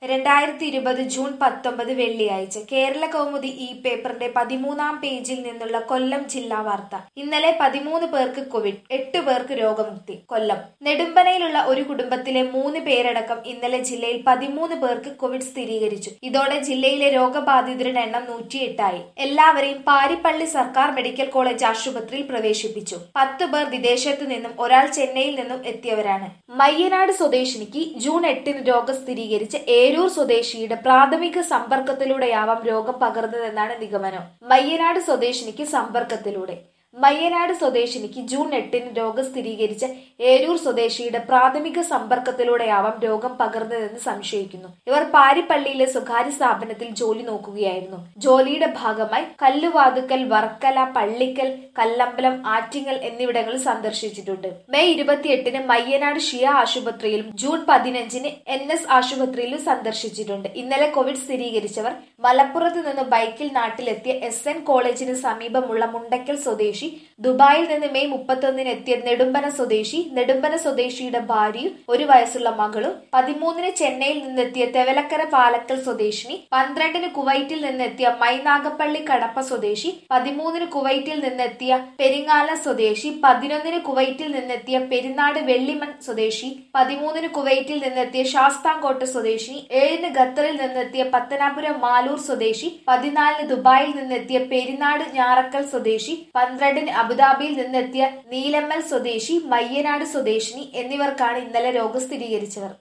രണ്ടായിരത്തി ഇരുപത് ജൂൺ പത്തൊമ്പത് വെള്ളിയാഴ്ച കേരള കൗമുദി ഈ പേപ്പറിന്റെ പതിമൂന്നാം പേജിൽ നിന്നുള്ള കൊല്ലം ജില്ലാ വാർത്ത ഇന്നലെ പതിമൂന്ന് പേർക്ക് കോവിഡ് എട്ട് പേർക്ക് രോഗമുക്തി കൊല്ലം നെടുമ്പനയിലുള്ള ഒരു കുടുംബത്തിലെ മൂന്ന് പേരടക്കം ഇന്നലെ ജില്ലയിൽ പതിമൂന്ന് പേർക്ക് കോവിഡ് സ്ഥിരീകരിച്ചു ഇതോടെ ജില്ലയിലെ രോഗബാധിതരുടെ എണ്ണം നൂറ്റിയെട്ടായി എല്ലാവരെയും പാരിപ്പള്ളി സർക്കാർ മെഡിക്കൽ കോളേജ് ആശുപത്രിയിൽ പ്രവേശിപ്പിച്ചു പത്ത് പേർ വിദേശത്തു നിന്നും ഒരാൾ ചെന്നൈയിൽ നിന്നും എത്തിയവരാണ് മയ്യനാട് സ്വദേശിനിക്ക് ജൂൺ എട്ടിന് രോഗം സ്ഥിരീകരിച്ച് ഏരൂർ സ്വദേശിയുടെ പ്രാഥമിക സമ്പർക്കത്തിലൂടെയാവാം രോഗം പകർന്നതെന്നാണ് നിഗമനം മയ്യനാട് സ്വദേശിനിക്ക് സമ്പർക്കത്തിലൂടെ മയ്യനാട് സ്വദേശിനിക്ക് ജൂൺ എട്ടിന് രോഗം സ്ഥിരീകരിച്ച ഏരൂർ സ്വദേശിയുടെ പ്രാഥമിക സമ്പർക്കത്തിലൂടെയാവാം രോഗം പകർന്നതെന്ന് സംശയിക്കുന്നു ഇവർ പാരിപ്പള്ളിയിലെ സ്വകാര്യ സ്ഥാപനത്തിൽ ജോലി നോക്കുകയായിരുന്നു ജോലിയുടെ ഭാഗമായി കല്ലുവാതുക്കൽ വർക്കല പള്ളിക്കൽ കല്ലമ്പലം ആറ്റിങ്ങൽ എന്നിവിടങ്ങളിൽ സന്ദർശിച്ചിട്ടുണ്ട് മെയ് ഇരുപത്തിയെട്ടിന് മയ്യനാട് ഷിയ ആശുപത്രിയിലും ജൂൺ പതിനഞ്ചിന് എൻ എസ് ആശുപത്രിയിലും സന്ദർശിച്ചിട്ടുണ്ട് ഇന്നലെ കോവിഡ് സ്ഥിരീകരിച്ചവർ മലപ്പുറത്ത് നിന്ന് ബൈക്കിൽ നാട്ടിലെത്തിയ എസ് എൻ കോളേജിന് സമീപമുള്ള മുണ്ടക്കൽ സ്വദേശി ദുബായിൽ നിന്ന് മെയ് മുപ്പത്തൊന്നിന് എത്തിയ നെടുമ്പന സ്വദേശി നെടുമ്പന സ്വദേശിയുടെ ഭാര്യയും ഒരു വയസ്സുള്ള മകളും പതിമൂന്നിന് ചെന്നൈയിൽ നിന്നെത്തിയ തെവലക്കര പാലക്കൽ സ്വദേശിനി പന്ത്രണ്ടിന് കുവൈറ്റിൽ നിന്നെത്തിയ മൈനാഗപ്പള്ളി കടപ്പ സ്വദേശി പതിമൂന്നിന് കുവൈറ്റിൽ നിന്നെത്തിയ പെരിങ്ങാല സ്വദേശി പതിനൊന്നിന് കുവൈറ്റിൽ നിന്നെത്തിയ പെരിനാട് വെള്ളിമൺ സ്വദേശി പതിമൂന്നിന് കുവൈറ്റിൽ നിന്നെത്തിയ ശാസ്താംകോട്ട സ്വദേശി ഏഴിന് ഖത്തറിൽ നിന്നെത്തിയ പത്തനാപുരം മാലൂർ സ്വദേശി പതിനാലിന് ദുബായിൽ നിന്നെത്തിയ പെരിനാട് ഞാറക്കൽ സ്വദേശി പന്ത്രണ്ടിന് അബുദാബിയിൽ നിന്നെത്തിയ നീലമ്മൽ സ്വദേശി മയ്യനാട് സ്വദേശിനി എന്നിവർക്കാണ് ഇന്നലെ രോഗം സ്ഥിരീകരിച്ചവർ